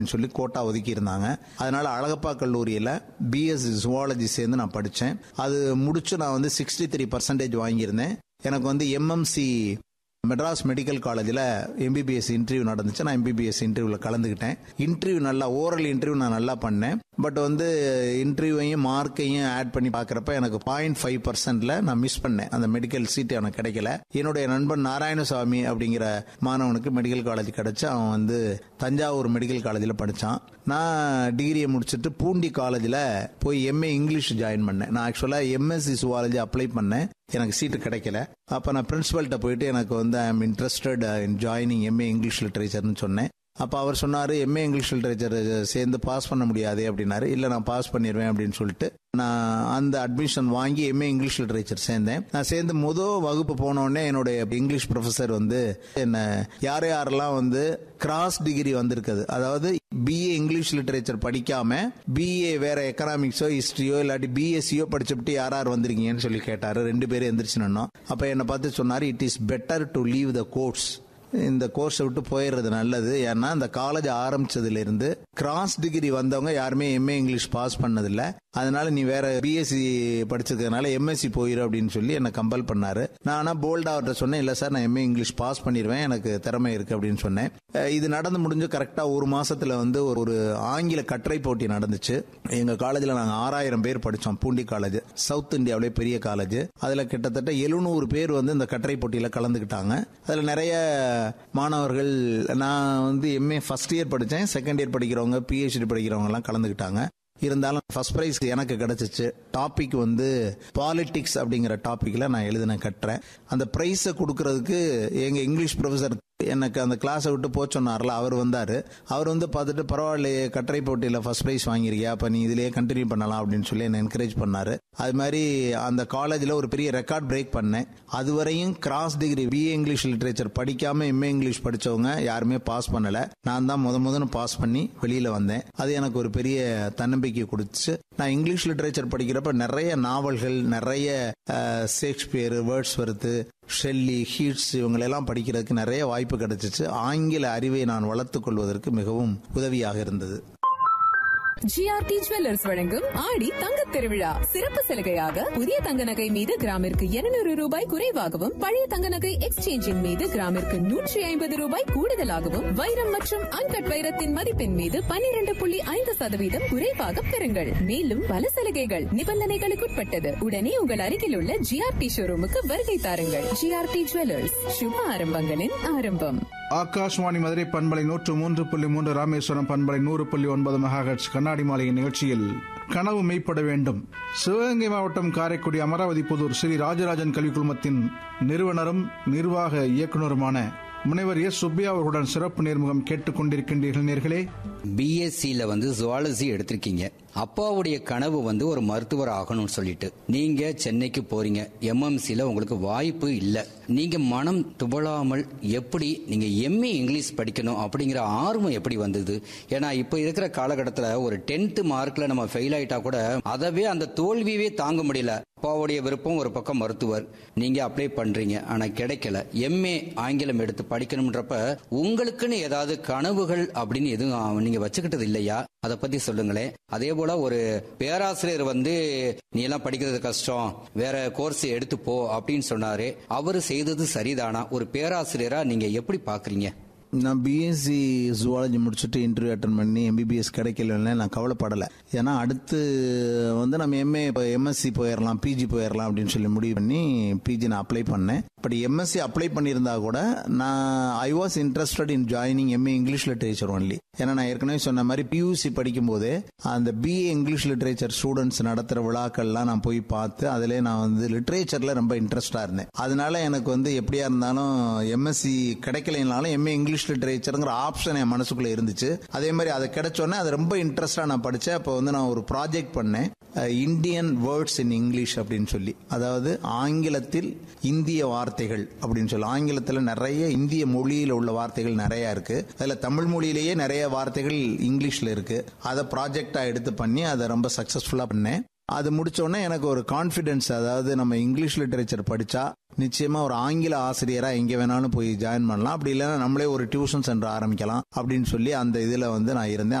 சொல்லி கோட்டா ஒதுக்கி இருந்தாங்க அதனால அழகப்பா கல்லூரியில் பிஎஸ் ஜுவாலஜி சேர்ந்து நான் படித்தேன் அது முடிச்சு நான் வந்து சிக்ஸ்டி த்ரீ பர்சன்டேஜ் வாங்கியிருந்தேன் எனக்கு வந்து எம்எம்சி மெட்ராஸ் மெடிக்கல் காலேஜில் எம்பிபிஎஸ் இன்டர்வியூ நடந்துச்சு நான் எம்பிபிஎஸ் இன்டர்வியூவில் கலந்துக்கிட்டேன் இன்டர்வியூ நல்லா ஓரல் இன்டர்வியூ நான் நல்லா பண்ணேன் பட் வந்து இன்டர்வியூவையும் மார்க்கையும் ஆட் பண்ணி பார்க்குறப்ப எனக்கு பாயிண்ட் ஃபைவ் பர்சன்ட்ல நான் மிஸ் பண்ணேன் அந்த மெடிக்கல் சீட் எனக்கு கிடைக்கல என்னுடைய நண்பன் நாராயணசாமி அப்படிங்கிற மாணவனுக்கு மெடிக்கல் காலேஜ் கிடைச்சு அவன் வந்து தஞ்சாவூர் மெடிக்கல் காலேஜில் படித்தான் நான் டிகிரியை முடிச்சுட்டு பூண்டி காலேஜில் போய் எம்ஏ இங்கிலீஷ் ஜாயின் பண்ணேன் நான் ஆக்சுவலாக எம்எஸ்சி சுவாலஜி அப்ளை பண்ணேன் எனக்கு சீட்டு கிடைக்கல அப்போ நான் பிரின்சிபல்கிட்ட போயிட்டு எனக்கு வந்து I am interested in joining MA English லிட்ரேச்சர்னு சொன்னேன் அப்போ அவர் சொன்னார் எம்ஏ இங்கிலீஷ் லிட்ரேச்சர் சேர்ந்து பாஸ் பண்ண முடியாது அப்படின்னாரு இல்லை நான் பாஸ் பண்ணிடுவேன் அப்படின்னு சொல்லிட்டு நான் அந்த அட்மிஷன் வாங்கி எம்ஏ இங்கிலீஷ் லிட்ரேச்சர் சேர்ந்தேன் நான் சேர்ந்து முதல் வகுப்பு போனோடனே என்னுடைய இங்கிலீஷ் ப்ரொஃபஸர் வந்து என்ன யார் யாரெல்லாம் வந்து கிராஸ் டிகிரி வந்திருக்குது அதாவது பிஏ இங்கிலீஷ் லிட்ரேச்சர் படிக்காம பிஏ வேற எக்கனாமிக்ஸோ ஹிஸ்டரியோ இல்லாட்டி பிஎஸ்சியோ படிச்சுட்டு யார் யார் வந்திருக்கீங்கன்னு சொல்லி கேட்டாரு ரெண்டு பேரும் எந்திரிச்சு நின்னோம் அப்ப என்னை பார்த்து சொன்னாரு it is better to leave the course இந்த கோர்ஸை விட்டு போயிடுறது நல்லது ஏன்னா இந்த காலேஜ் ஆரம்பிச்சதுல இருந்து கிராஸ் டிகிரி வந்தவங்க யாருமே எம்ஏ இங்கிலீஷ் பாஸ் பண்ணதில்ல அதனால நீ வேற பிஎஸ்சி படிச்சதுனால எம்எஸ்சி போயிரு அப்படின்னு சொல்லி என்னை கம்பல் பண்ணாரு நான் ஆனா போல்டா அவர்கிட்ட சொன்னேன் இல்ல சார் நான் எம்ஏ இங்கிலீஷ் பாஸ் பண்ணிடுவேன் எனக்கு திறமை இருக்கு அப்படின்னு சொன்னேன் அஹ் இது நடந்து முடிஞ்சு கரெக்டா ஒரு மாசத்துல வந்து ஒரு ஒரு ஆங்கில கட்டுரை போட்டி நடந்துச்சு எங்க காலேஜ்ல நாங்க ஆறாயிரம் பேர் படிச்சோம் பூண்டி காலேஜ் சவுத் இந்தியாவிலே பெரிய காலேஜ் அதுல கிட்டத்தட்ட எழுநூறு பேர் வந்து இந்த கட்டுரை போட்டியில கலந்துக்கிட்டாங்க அதுல நிறைய மாணவர்கள் நான் வந்து எம்ஏ ஃபர்ஸ்ட் இயர் படித்தேன் செகண்ட் இயர் படிக்கிறவங்க பிஹெச்டி படிக்கிறவங்க எல்லாம் கலந்துக்கிட்டாங்க இருந்தாலும் ஃபர்ஸ்ட் ப்ரைஸ் எனக்கு கிடைச்சிச்சு டாபிக் வந்து பாலிடிக்ஸ் அப்படிங்கிற டாபிக்ல நான் எழுதின கட்டுறேன் அந்த ப்ரைஸை கொடுக்கறதுக்கு எங்க இங்கிலீஷ் ப்ரொஃபசர் எனக்கு அந்த கிளாஸை விட்டு போக சொன்னார்ல அவர் வந்தார் அவர் வந்து பார்த்துட்டு பரவாயில்லையே கட்டுரை போட்டியில் ஃபர்ஸ்ட் ப்ரைஸ் வாங்கியிருக்கியா அப்போ நீ இதிலேயே கண்டினியூ பண்ணலாம் அப்படின்னு சொல்லி என்னை என்கரேஜ் பண்ணார் அது மாதிரி அந்த காலேஜில் ஒரு பெரிய ரெக்கார்ட் பிரேக் பண்ணேன் அதுவரையும் cross degree BA English literature படிக்காம எம்ஏ இங்கிலீஷ் படிச்சவங்க யாருமே பாஸ் பண்ணல நான் தான் முத முதன்னு பாஸ் பண்ணி வெளியில வந்தேன் அது எனக்கு ஒரு பெரிய தன்னம்பிக்கை கொடுத்துச்சு நான் இங்கிலீஷ் லிட்ரேச்சர் படிக்கிறப்ப நிறைய நாவல்கள் நிறைய அஹ், Shakespeare Wordsworth Shelley Keats இவங்களெல்லாம் படிக்கிறதுக்கு நிறைய வாய்ப்பு கிடைச்சிச்சு ஆங்கில அறிவை நான் வளர்த்துக் கொள்வதற்கு மிகவும் உதவியாக இருந்தது ஜிஆர்டி ஜுவல்லர்ஸ் வழங்கும் ஆடி தங்க திருவிழா சிறப்பு சலுகையாக புதிய தங்க நகை மீது கிராமிற்கு 200 ரூபாய் குறைவாகவும் பழைய தங்க நகை எக்ஸ்சேஞ்சின் மீது கிராமிற்கு நூற்றி ஐம்பது ரூபாய் கூடுதலாகவும் வைரம் மற்றும் அன்கட் வைரத்தின் மதிப்பின் மீது 12.5% புள்ளி ஐந்து சதவீதம் குறைவாக பெறுங்கள் மேலும் பல சலுகைகள் நிபந்தனைகளுக்குட்பட்டது உடனே உங்கள் அருகில் உள்ள ஜிஆர்டி ஷோரூமுக்கு வருகை தாருங்கள் ஜிஆர்டி ஜுவல்லர்ஸ் சுப ஆரம்பங்களின் ஆரம்பம் ஆகாஷ்வாணி மதுரை பண்பலை நூற்று மூன்று புள்ளி மூன்று ராமேஸ்வரம் பண்பலை நூறு புள்ளி ஒன்பது மெகாஹெட்ஸ் கண்ணாடி மாளிகை நிகழ்ச்சியில் கனவு மெய்ப்பட வேண்டும் சிவகங்கை மாவட்டம் காரைக்குடி அமராவதி புதூர் ஸ்ரீ ராஜராஜன் கல்விக் குழுமத்தின் நிறுவனரும் நிர்வாக இயக்குநருமான முனைவர் எஸ் சுப்பையா அவர்களுடன் சிறப்பு நேர்முகம் கேட்டுக் கொண்டிருக்கின்றீர்கள் நேர்களே பிஎஸ்சியில் வந்து ஜுவாலஜி எடுத்திருக்கீங்க அப்பாவுடைய கனவு வந்து ஒரு மருத்துவர் ஆகணும்னு சொல்லிட்டு நீங்க சென்னைக்கு போறீங்க எம்எம்சியில் உங்களுக்கு வாய்ப்பு இல்லை நீங்க மனம் துவளாமல் எப்படி நீங்க எம்ஏ இங்கிலீஷ் படிக்கணும் அப்படிங்கிற ஆர்வம் எப்படி வந்தது ஏன்னா இப்போ இருக்கிற காலகட்டத்தில் ஒரு டென்த் மார்க்ல நம்ம ஃபெயில் ஆயிட்டா கூட அதவே அந்த தோல்வியவே தாங்க முடியல அப்பாவுடைய விருப்பம் ஒரு பக்கம் மருத்துவர் நீங்க அப்ளை பண்றீங்க ஆனா கிடைக்கல எம்ஏ ஆங்கிலம் எடுத்து படிக்கணும்ன்றப்ப உங்களுக்குன்னு ஏதாவது கனவுகள் அப்படின்னு எதுவும் நீங்க வச்சுக்கிட்டது இல்லையா அதை பத்தி சொல்லுங்களேன் அதே போல ஒரு பேராசிரியர் வந்து நீ எல்லாம் படிக்கிறது கஷ்டம் வேற கோர்ஸ் எடுத்து போ அப்படின்னு சொன்னாரு அவரு செய்தது சரிதானா ஒரு பேராசிரியரா நீங்க எப்படி பாக்குறீங்க நான் பிஎஸ்சி ஜுவாலஜி முடிச்சுட்டு இன்டர்வியூ அட்டன் பண்ணி எம்பிபிஎஸ் கிடைக்கலன்னு நான் கவலைப்படலை ஏன்னா அடுத்து வந்து நம்ம எம்ஏ இப்போ எம்எஸ்சி போயிடலாம் பிஜி போயிடலாம் அப்படின்னு சொல்லி முடிவு பண்ணி பிஜி நான் அப்ளை பண்ணேன் பட் எம்எஸ்சி அப்ளை பண்ணியிருந்தா கூட நான் I was interested in joining MA English literature only ஏன்னா நான் ஏற்கனவே சொன்ன மாதிரி பியூசி படிக்கும் போதே அந்த பிஏ இங்கிலீஷ் லிட்ரேச்சர் ஸ்டூடெண்ட்ஸ் நடத்துகிற விழாக்கள்லாம் நான் போய் பார்த்து அதிலே நான் வந்து லிட்ரேச்சரில் ரொம்ப இன்ட்ரெஸ்டாக இருந்தேன் அதனால எனக்கு வந்து எப்படியா இருந்தாலும் எம்எஸ்சி கிடைக்கலைனாலும் எம்ஏ இங்கிலீஷ் லிட்ரேச்சருங்கிற ஆப்ஷன் என் மனசுக்குள்ள இருந்துச்சு அதே மாதிரி அதை கிடைச்சோன்னே அது ரொம்ப இன்ட்ரெஸ்டாக நான் படித்தேன் அப்போ வந்து நான் ஒரு ப்ராஜெக்ட் பண்ணேன் இந்தியன் வேர்ட்ஸ் இன் இங்கிலீஷ் அப்படின்னு சொல்லி அதாவது ஆங்கிலத்தில் இந்திய வார்த்தைகள் அப்படின்னு சொல்லி ஆங்கிலத்தில் நிறைய இந்திய மொழியில் உள்ள வார்த்தைகள் நிறைய இருக்கு அதில் தமிழ் மொழியிலேயே நிறைய வார்த்தைகள் இங்கிலீஷில் இருக்கு அதை ப்ராஜெக்டாக எடுத்து பண்ணி அதை ரொம்ப சக்ஸஸ்ஃபுல்லாக பண்ணேன் அது முடிச்ச உடனே எனக்கு ஒரு கான்ஃபிடென்ஸ் அதாவது நம்ம இங்கிலீஷ் லிட்டரேச்சர் படிச்சா நிச்சயமா ஒரு ஆங்கில ஆசிரியரா எங்க வேணாலும் போய் ஜாயின் பண்ணலாம் அப்படி இல்லைன்னா நம்மளே ஒரு டியூஷன் சென்டர் ஆரம்பிக்கலாம் அப்படின்னு சொல்லி அந்த இதுல வந்து நான் இருந்தேன்